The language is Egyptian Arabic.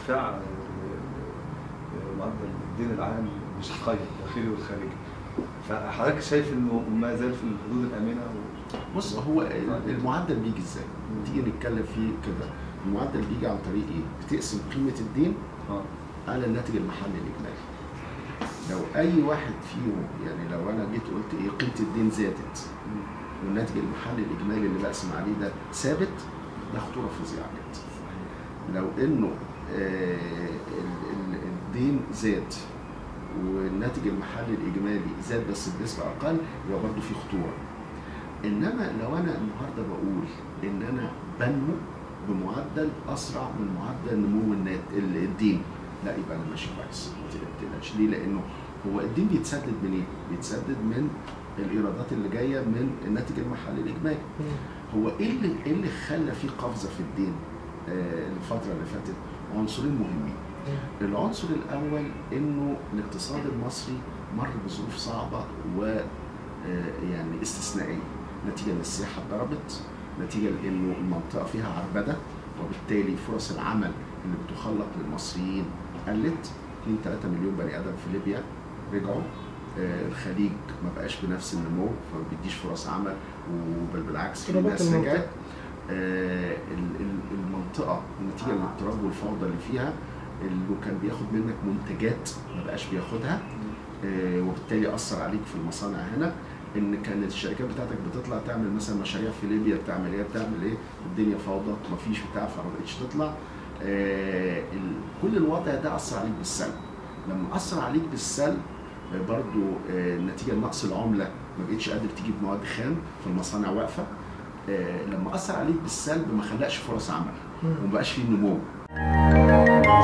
ارتفاع آه، آه، معدل الدين العام مش القيم الداخلي والخارجي فحضرتك شايف انه ما زال في الحدود الامنه و... بص هو المعدل بيجي ازاي؟ تيجي نتكلم فيه كده المعدل بيجي عن طريق ايه؟ بتقسم قيمه الدين اه على الناتج المحلي الاجمالي. لو اي واحد فيهم يعني لو انا جيت قلت ايه قيمه الدين زادت والناتج المحلي الاجمالي اللي بقسم عليه ده ثابت ده خطوره فظيعه جدا. لو انه آه، ال- ال- الدين زاد والناتج المحلي الاجمالي زاد بس بنسبه اقل يبقى برضه في خطوره. انما لو انا النهارده بقول ان انا بنمو بمعدل اسرع من معدل نمو النات ال- الدين لا يبقى انا ماشي كويس ما تقلقش ليه؟ لانه هو الدين بيتسدد من ايه؟ بيتسدد من الايرادات اللي جايه من الناتج المحلي الاجمالي. هو ايه اللي ايه اللي خلى في قفزه في الدين آه الفتره اللي فاتت؟ عنصرين مهمين. العنصر الاول انه الاقتصاد المصري مر بظروف صعبه و آه، يعني استثنائيه نتيجه ان السياحه اتضربت نتيجه لانه المنطقه فيها عربده وبالتالي فرص العمل اللي بتخلق للمصريين قلت 2 3 مليون بني ادم في ليبيا رجعوا آه، الخليج ما بقاش بنفس النمو فما بيديش فرص عمل وبل بالعكس في اضطرابات ناس المنطقة. رجعت آه، ال- ال- المنطقه نتيجه للاضطراب والفوضى اللي فيها اللي كان بياخد منك منتجات ما بقاش بياخدها آه، وبالتالي اثر عليك في المصانع هنا ان كانت الشركات بتاعتك بتطلع تعمل مثلا مشاريع في ليبيا بتعمل ايه بتعمل ايه الدنيا فوضى مفيش بتاع فما بقتش تطلع آه، ال- كل الوضع ده اثر عليك بالسلب لما اثر عليك بالسلب آه، برضو آه، نتيجه لنقص العمله ما بقتش قادر تجيب مواد خام فالمصانع واقفه آه، لما اثر عليك بالسلب ما خلقش فرص عمل وما بقاش فيه نمو